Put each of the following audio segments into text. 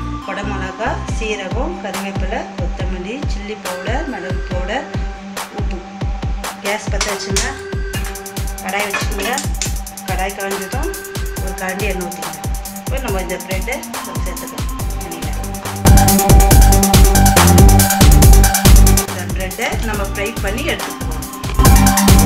குடமிளகா சீரகம் கருவேப்பிலை கொத்தமல்லி சில்லி பவுடர் மிளகு பவுடர் உப்பு கேஸ் பற்ற வச்சுங்க கடாய் வச்சுக்கோங்க கடாய் காய்ஞ்சதும் ஒரு கரண்டி எண்ணெய் ஊற்றிக்கோங்க இப்போ நம்ம இந்த ப்ரெட்டை சேர்த்துக்கலாம் எண்ணெயில் இந்த ப்ரெட்டை நம்ம ஃப்ரை பண்ணி எடுத்துக்குவோம்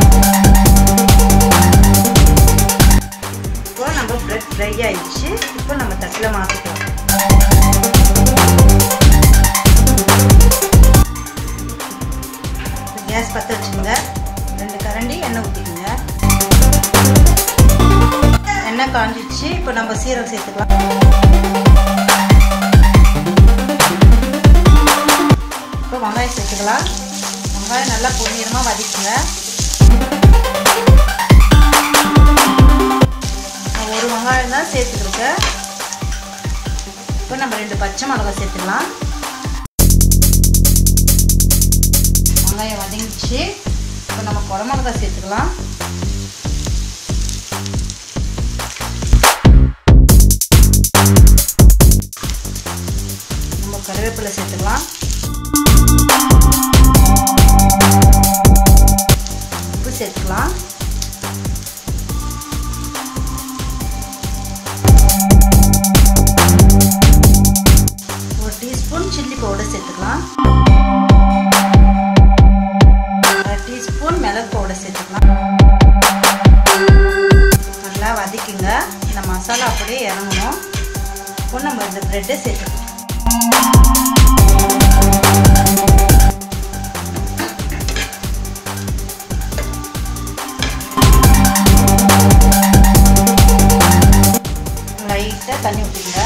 இப்போ நம்ம ப்ரெட் ஃப்ரை ஆயிடுச்சு இப்போ நம்ம தட்டில் மாற்றிக்கலாம் கேஸ் பற்ற வச்சுக்கோங்க ரெண்டு கரண்டி எண்ணெய் ஊற்றிக்கோங்க எண்ணெய் காஞ்சிச்சு இப்போ நம்ம சீரகம் சேர்த்துக்கலாம் இப்போ வெங்காயம் சேர்த்துக்கலாம் வெங்காயம் நல்லா பொன்னிறமாக வதக்குங்க நான் ஒரு வெங்காயம் தான் சேர்த்துக்கிருக்கேன் இப்போ நம்ம ரெண்டு பச்சை மிளகாய் சேர்த்துக்கலாம் வெங்காயம் வதங்கிச்சு இப்போ நம்ம குடமிளகா சேர்த்துக்கலாம் நம்ம கருவேப்பிலை சேர்த்துக்கலாம் உப்பு சேர்த்துக்கலாம் ஒரு டீஸ்பூன் சில்லி பவுடர் சேர்த்துக்கலாம் அரை டீஸ்பூன் மிளகு பவுடர் சேர்த்துக்கலாம் நல்லா வதக்கிங்க இந்த மசாலா அப்படியே இறங்கணும் இப்போ நம்ம இந்த ப்ரெட்டை சேர்த்துக்கலாம் லைட்டாக தண்ணி ஊற்றிங்க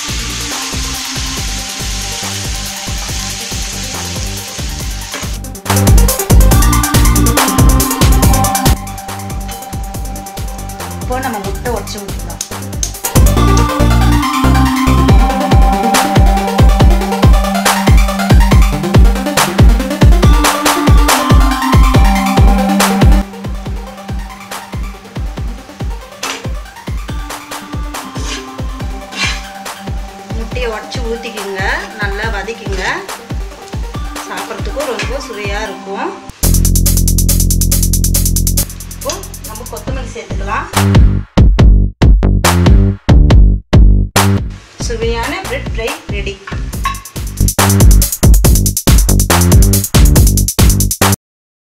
இப்போ நம்ம முட்டை உடச்சி ஊற்றிக்கலாம் முட்டையை உடச்சி ஊற்றிக்கிங்க நல்லா வதக்கிங்க சாப்பிட்றதுக்கும் ரொம்ப சுவையாக இருக்கும் இப்போ நம்ம கொத்தமல்லி சேர்த்துக்கலாம் சுவையான பிரெட் ஃப்ரை ரெடி